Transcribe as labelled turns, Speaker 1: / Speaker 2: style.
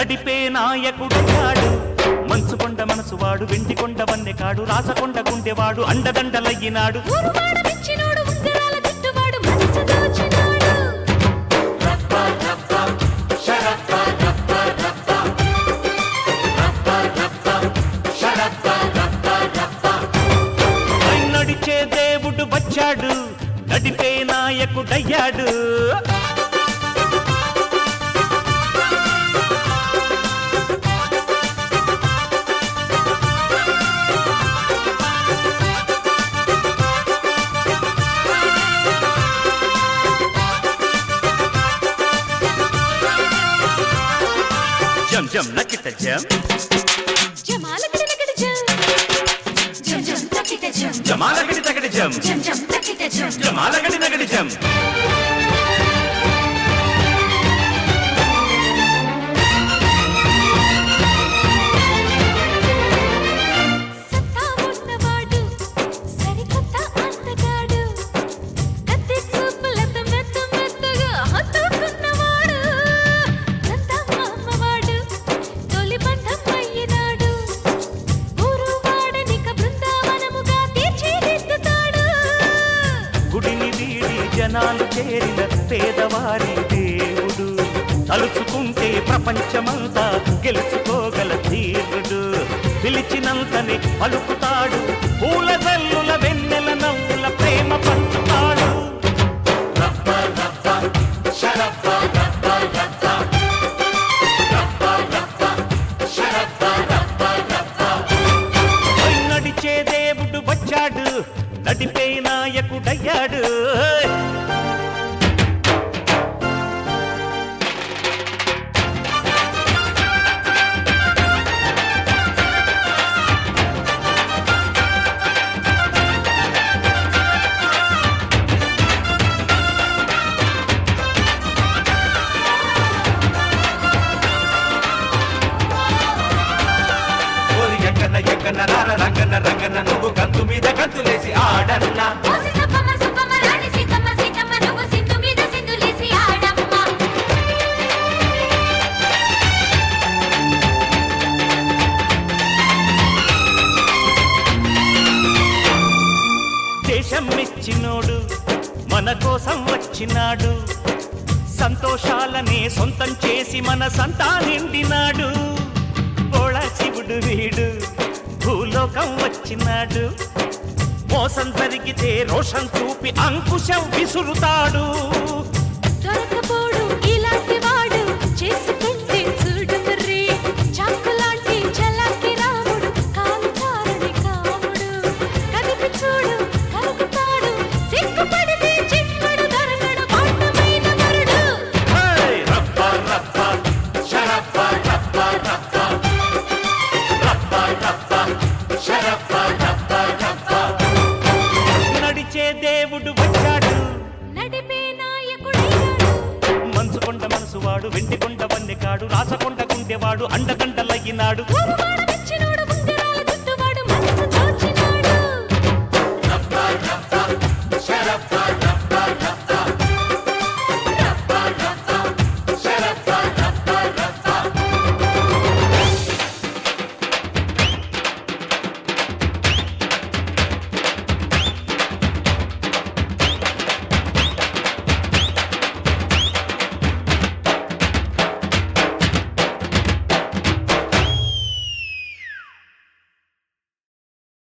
Speaker 1: నడిపే నాయకుడయ్యాడు మంచుకొండ మనసువాడు వెండికొండ వన్నెకాడు రాసకొండ గుండెవాడు అండదండలయ్యినాడు
Speaker 2: ఊరువాడమిచ్చినోడు ఉంగరాల జుట్టువాడు మనసు దోచినాడు
Speaker 1: నడిచే దేవుడు వచ్చాడు నడిపే నాయకుడయ్యాడు జం జం నకిట జం
Speaker 2: జమాలకడి నకడి జం జం జం తకిట జం
Speaker 1: జమాలగడి తగడి జం
Speaker 2: జం జం తకిట జం
Speaker 1: జమాలగడి నగడి జం
Speaker 2: సత్తా ఉన్నవాడు సరికొత్త అందగాడు కత్తి చూపులతో మెత్త మెత్తగా హత్తుకున్నవాడు చందమామవాడు తొలి బంధం అయ్యినాడు ఊరువాడనిక బృందావనముగా తీర్చిదిద్దుతాడు
Speaker 1: గుడిని వీడి జనాలు చేరిన పేదవారి దేవుడు తలుచుకుంటే ప్రపంచమంతా గెలుచుకోగల ధీరుడు పిలిచినంతనే పలుకుతాడు పూల జల్లుల వెన్నెల నవ్వుల ప్రేమ పంచుతాడు ఓయ్ నడిచే దేవుడు వచ్చాడు నడిపే నాయకుడయ్యాడు
Speaker 3: ఓరి ఎక్కన ఎక్కన రార రంగన రంగన నువ్వు గంతు మీద గంతులేసి ఆడన్నా
Speaker 2: ఓసి సప్పమ్మ సప్పమ్మ రాణి సీతమ్మ సీతమ్మ నువ్వు సింధు మీద సింధులేసి ఆడమ్మ
Speaker 1: దేశం మెచ్చినోడు మన కోసం వచ్చినాడు సంతోషాలనే సొంతం చేసి మన సంతా నిండినాడు బోళ శివుడు వీడు భూలోకం వచ్చినాడు మోసం జరిగితే రోషం చూపి అంకుశం విసురుతాడు
Speaker 2: దొరకపోడు ఇలాంటి వాడు చేసుకుంటే చూడు మర్రి చాకులాంటి చలాకి రాముడు కాలు చారని కాముడు కదిపి చూడు కలుగుతాడు సిగ్గుపడితే చిక్కడు దొరకడు పాటమైన మరుడు
Speaker 1: హే!
Speaker 3: రప్ప రప్ప షరప్ప రప్ప రప్ప రప్ప రప్ప షరప్ప రప్ప రప్ప
Speaker 1: నడిచే దేవుడు వచ్చాడు
Speaker 2: నడిపే నాయకుడయ్యాడు
Speaker 1: మంచుకొండ మనసువాడు వెండికొండ వన్నెకాడు రాసకొండ గుండెవాడు అండదండలయ్యినాడు
Speaker 2: ఊరువాడమిచ్చినోడు ఉంగరాల జుట్టువాడు మనసు దోచినాడు
Speaker 3: రప్ప రప్ప షరప్ప రప్ప రప్ప